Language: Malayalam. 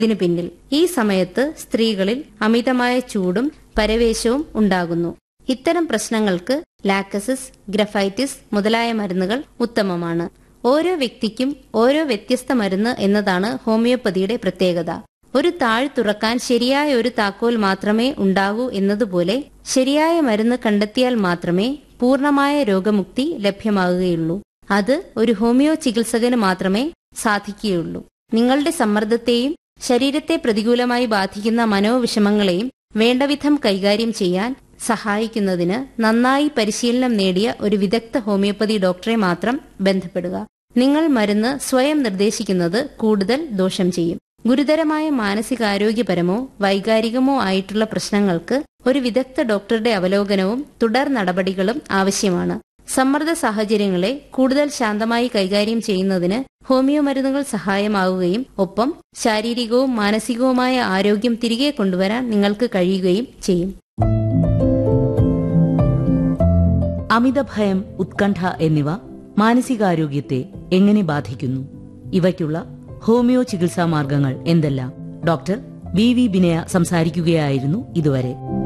ഇതിനു പിന്നിൽ ഈ സമയത്ത് സ്ത്രീകളിൽ അമിതമായ ചൂടും പരവേശവും ഉണ്ടാകുന്നു ഇത്തരം പ്രശ്നങ്ങൾക്ക് ലാക്കസിസ് ഗ്രഫൈറ്റിസ് മുതലായ മരുന്നുകൾ ഉത്തമമാണ് ഓരോ വ്യക്തിക്കും ഓരോ വ്യത്യസ്ത മരുന്ന് എന്നതാണ് ഹോമിയോപ്പതിയുടെ പ്രത്യേകത ഒരു താഴ് തുറക്കാൻ ശരിയായ ഒരു താക്കോൽ മാത്രമേ ഉണ്ടാകൂ എന്നതുപോലെ ശരിയായ മരുന്ന് കണ്ടെത്തിയാൽ മാത്രമേ പൂർണ്ണമായ രോഗമുക്തി ലഭ്യമാകുകയുള്ളൂ അത് ഒരു ഹോമിയോ ചികിത്സകന് മാത്രമേ സാധിക്കുകയുള്ളൂ നിങ്ങളുടെ സമ്മർദ്ദത്തെയും ശരീരത്തെ പ്രതികൂലമായി ബാധിക്കുന്ന മനോവിഷമങ്ങളെയും വേണ്ടവിധം കൈകാര്യം ചെയ്യാൻ സഹായിക്കുന്നതിന് നന്നായി പരിശീലനം നേടിയ ഒരു വിദഗ്ധ ഹോമിയോപ്പതി ഡോക്ടറെ മാത്രം ബന്ധപ്പെടുക നിങ്ങൾ മരുന്ന് സ്വയം നിർദ്ദേശിക്കുന്നത് കൂടുതൽ ദോഷം ചെയ്യും ഗുരുതരമായ മാനസികാരോഗ്യപരമോ വൈകാരികമോ ആയിട്ടുള്ള പ്രശ്നങ്ങൾക്ക് ഒരു വിദഗ്ധ ഡോക്ടറുടെ അവലോകനവും തുടർ നടപടികളും ആവശ്യമാണ് സമ്മർദ്ദ സാഹചര്യങ്ങളെ കൂടുതൽ ശാന്തമായി കൈകാര്യം ചെയ്യുന്നതിന് ഹോമിയോ മരുന്നുകൾ സഹായമാവുകയും ഒപ്പം ശാരീരികവും മാനസികവുമായ ആരോഗ്യം തിരികെ കൊണ്ടുവരാൻ നിങ്ങൾക്ക് കഴിയുകയും ചെയ്യും അമിതഭയം ഉത്കണ്ഠ എന്നിവ മാനസികാരോഗ്യത്തെ എങ്ങനെ ബാധിക്കുന്നു ഇവയ്ക്കുള്ള ഹോമിയോ ചികിത്സാ മാർഗങ്ങൾ എന്തെല്ലാം ഡോക്ടർ വി വി ബിനയ സംസാരിക്കുകയായിരുന്നു ഇതുവരെ